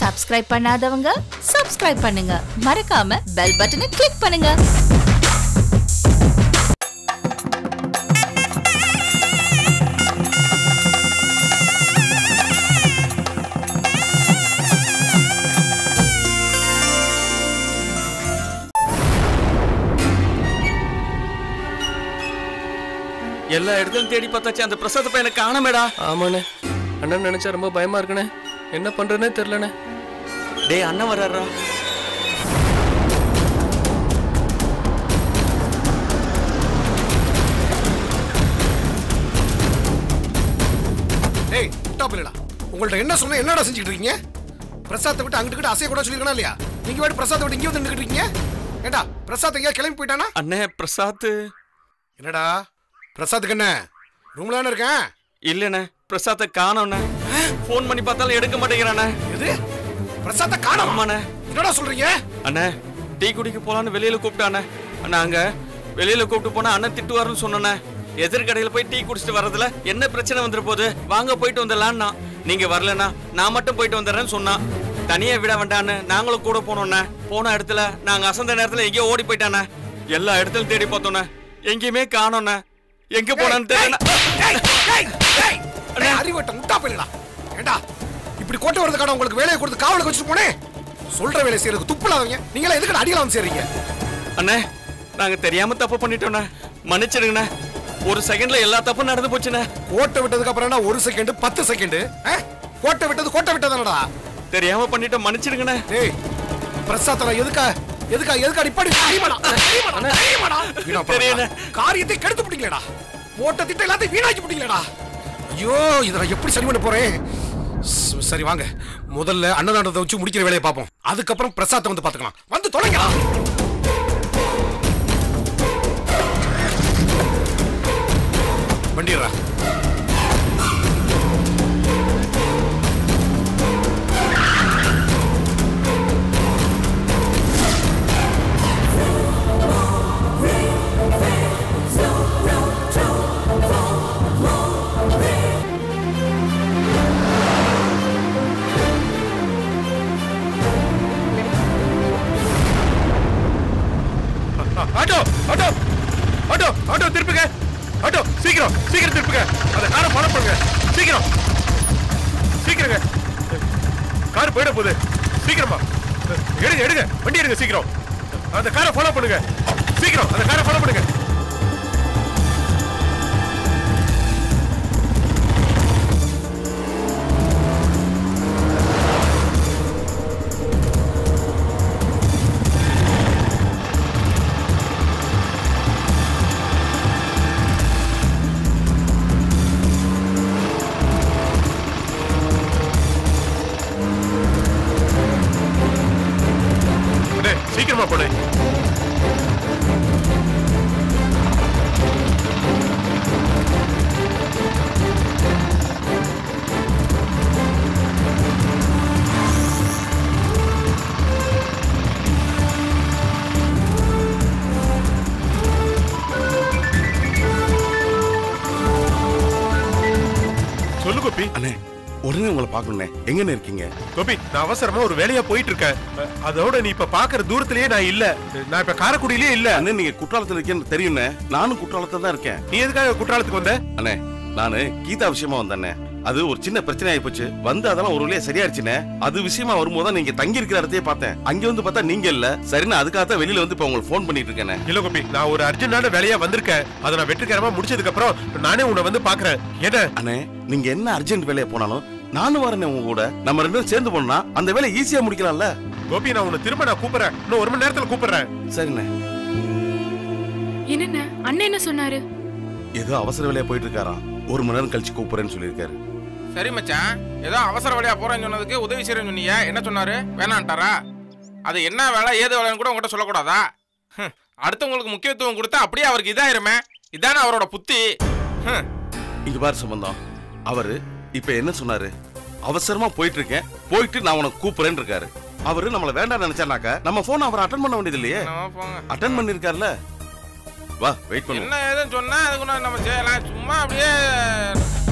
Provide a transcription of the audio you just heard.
Subscribe பண்ணாதவங்க subscribe பண்ணுங்க மறக்காம பெல் பட்டனை கிளிக் பண்ணுங்க எல்லா இடத்துலயும் தேடி பார்த்தாச்சு அந்த பிரசாத பையனை காணமேடா ஆமாண்ணே அண்ணன் நினைச்சா ரொம்ப பயமா இருக்குண்ணே என்ன பண்றேனே தெரிலண்ணே டேய் அண்ணன் வர்றாரா டேய் முட்டா பிள்ளடா உங்கள்ட்ட என்ன சொன்னா என்னடா செஞ்சுட்டு இருக்கீங்க பிரசாத்தை விட்டு அங்கிட்டு கிட்ட அசைய கூட சொல்லிருக்கணும் இல்லையா நீங்க வேறு பிரசாத்தை விட்டு இங்கே வந்து நின்றுட்டு இருக்கீங்க ஏண்டா பிரசாத் எங்கேயா கிளம்பி போயிட்டானா அண்ணே பிரசாத் என்னடா பிரசாத்துக்கு என்ன ரூம்ல தானே இருக்கேன் இல்லண்ணே பிரசாத்தை காணோண்ணே ஃபோன் பண்ணி பார்த்தாலும் எடுக்க மாட்டேங்கிறானே எது பிரசாத்தை காணோம் ஆமாண்ணே என்னடா சொல்றீங்க அண்ணே டீ குடிக்க போலான்னு வெளியில கூப்பிட்டானே அண்ணா அங்க வெளியில கூப்பிட்டு போனா அண்ணன் திட்டுவாருன்னு சொன்னேண்ணே எதிர்கடையில போய் டீ குடிச்சிட்டு வர்றதுல என்ன பிரச்சனை வந்துட போகுது வாங்க போயிட்டு வந்துடலான்னா நீங்க வரலண்ணா நான் மட்டும் போயிட்டு வந்துடுறேன்னு சொன்னான் தனியா விட வேண்டான்னு நாங்களும் கூட போனோண்ணே போன இடத்துல நாங்க அசந்த நேரத்துல எங்கேயோ ஓடி போயிட்டானே எல்லா இடத்துலயும் தேடி பார்த்தோண்ணே எங்கேயுமே காணோண்ணே எங்க போனான்னு தெரியல அறிவட்ட முட்டா பிள்ளடா ஏண்டா இப்படி கோட்டை வரதுக்கான உங்களுக்கு வேலையை கொடுத்து காவலுக்கு வச்சுட்டு போனேன் சொல்ற வேலை செய்யறதுக்கு துப்புலாதீங்க நீங்களா எதுக்கு அடிக்கலாம் வந்து சேர்றீங்க அண்ணே நாங்க தெரியாம தப்பு பண்ணிட்டோண்ணே மன்னிச்சிடுங்கண்ணே ஒரு செகண்ட்ல எல்லா தப்பும் நடந்து போச்சுண்ணே கோட்டை விட்டதுக்கு அப்புறம் என்ன ஒரு செகண்ட் பத்து செகண்ட் கோட்டை விட்டது கோட்டை விட்டதானடா தெரியாம பண்ணிட்டோம் மன்னிச்சிடுங்கண்ணே டேய் பிரசாத்தரா எதுக்கா எதுக்கா எதுக்கா இப்படி அடிமடா அடிமடா அடிமடா வீணா தெரியல. போடா. காரியத்தை கெடுத்து விட்டீங்களேடா போட்ட திட்டம் எல்லாத்தையும் வீணாக்கி விட்டீங்களேடா ஐயோ இதை நான் எப்படி சரி பண்ண போறேன் ச- சரி வாங்க முதல்ல அன்னதானத்தை வச்சு முடிக்கிற வேலையை பார்ப்போம் அதுக்கப்புறம் பிரசாத்தை வந்து பார்த்துக்கலாம் வந்து தொலைங்க வண்டிடுறா ஆட்டோ ஆட்டோ ஆட்டோ ஆட்டோ திருப்புங்க ஆட்டோ சீக்கிரம் சீக்கிரம் திருப்புங்க அந்த காரை ஃபாலோ பண்ணுங்க சீக்கிரம் சீக்கிரங்க கார் போயிட போகுது சீக்கிரமா எடுங்க எடுங்க வண்டி எடுங்க சீக்கிரம் அந்த காரை ஃபாலோ பண்ணுங்க சீக்கிரம் அந்த காரை ஃபாலோ பண்ணுங்க அண்ணே, சீக்கிரமா போடு சொல்லு கோபி அண்ணே உடனே உங்களை பார்க்கணுண்ணே எங்கண்ணே இருக்கீங்க கோபி நான் அவசரமா ஒரு வேலையா போயிட்டு இருக்கேன் அஹ், அதோட நீ இப்ப பாக்குற தூரத்திலேயே நான் இல்ல நான் இப்ப காரைக்குடியிலேயே இல்ல அண்ணே நீங்க குற்றாலத்துல இருக்கேன்னு தெரியும்ண்ணே நானும் குற்றாலத்துல தான் இருக்கேன் நீ எதுக்காக குற்றாலத்துக்கு வந்த அண்ணே நானு கீதா விஷயமா வந்தேண்ணே அது ஒரு சின்ன பிரச்சனை ஆயி போச்சு வந்து அதெல்லாம் ஒரு வழியா சரியாயிருச்சுண்ணே அது விஷயமா வரும்போது தான் நீங்க தங்கி இருக்கிற இடத்தையே பார்த்தேன் அங்க வந்து பார்த்தா நீங்க இல்ல சரின்னு அதுக்காக தான் வெளியில வந்து இப்ப உங்களுக்கு ஃபோன் பண்ணிட்டு இருக்கேனே இல்ல கோபி நான் ஒரு அர்ஜென்டான வேலையா வந்திருக்கேன் அதை நான் வெற்றிகரமா முடிச்சதுக்கு அப்புறம் நானே உன்னை வந்து பாக்குறேன் என்ன அண்ணே நீங்க என்ன அர்ஜென்ட் வேலையா போனாலும் நானும் வரேனே உங்க கூட நம்ம ரெண்டு பேரும் சேர்ந்து போனோம்னா அந்த வேலையை ஈஸியா முடிக்கலாம்ல கோபி நான் உன்னை திரும்ப நான் கூப்பிடுறேன் இன்னும் ஒரு மணி நேரத்துல கூப்பிடுறேன் சரிண்ணே என்னண்ணே அண்ணன் என்ன சொன்னாரு ஏதோ அவசர வேலையா போயிட்டு இருக்காராம் ஒரு மணி நேரம் கழிச்சு கூப்பிடுறேன்னு சொல்லியிருக்காரு சரி மச்சான் ஏதோ அவசர வழியா போறேன்னு சொன்னதுக்கு உதவி செய்யறேன்னு சொன்னீங்க என்ன சொன்னாரு வேணான்ட்டாரா அது என்ன வேலை ஏது வேலைன்னு கூட உங்ககிட்ட சொல்லக்கூடாதா ஹம், அடுத்தவங்களுக்கு முக்கியத்துவம் கொடுத்தா அப்படியே அவருக்கு இதாயிருமே இதானே அவரோட புத்தி ஹம், இங்க பாரு சம்பந்தம் அவரு இப்ப என்ன சொன்னாரு அவசரமா போயிட்டு இருக்கேன் போயிட்டு நான் உனக்கு கூப்பிடுறேன்னு இருக்காரு அவரு நம்மள வேண்டாம் நினைச்சானாக்கா நம்ம போன் அவர் அட்டன் பண்ண வேண்டியது இல்லையே என்னவோ போங்க அட்டன் பண்ணிருக்காருல வா வெயிட் பண்ணு என்ன ஏதுன்னு சொன்னா அதுக்கு நம்ம செய்யலாம் சும்மா அப்படியே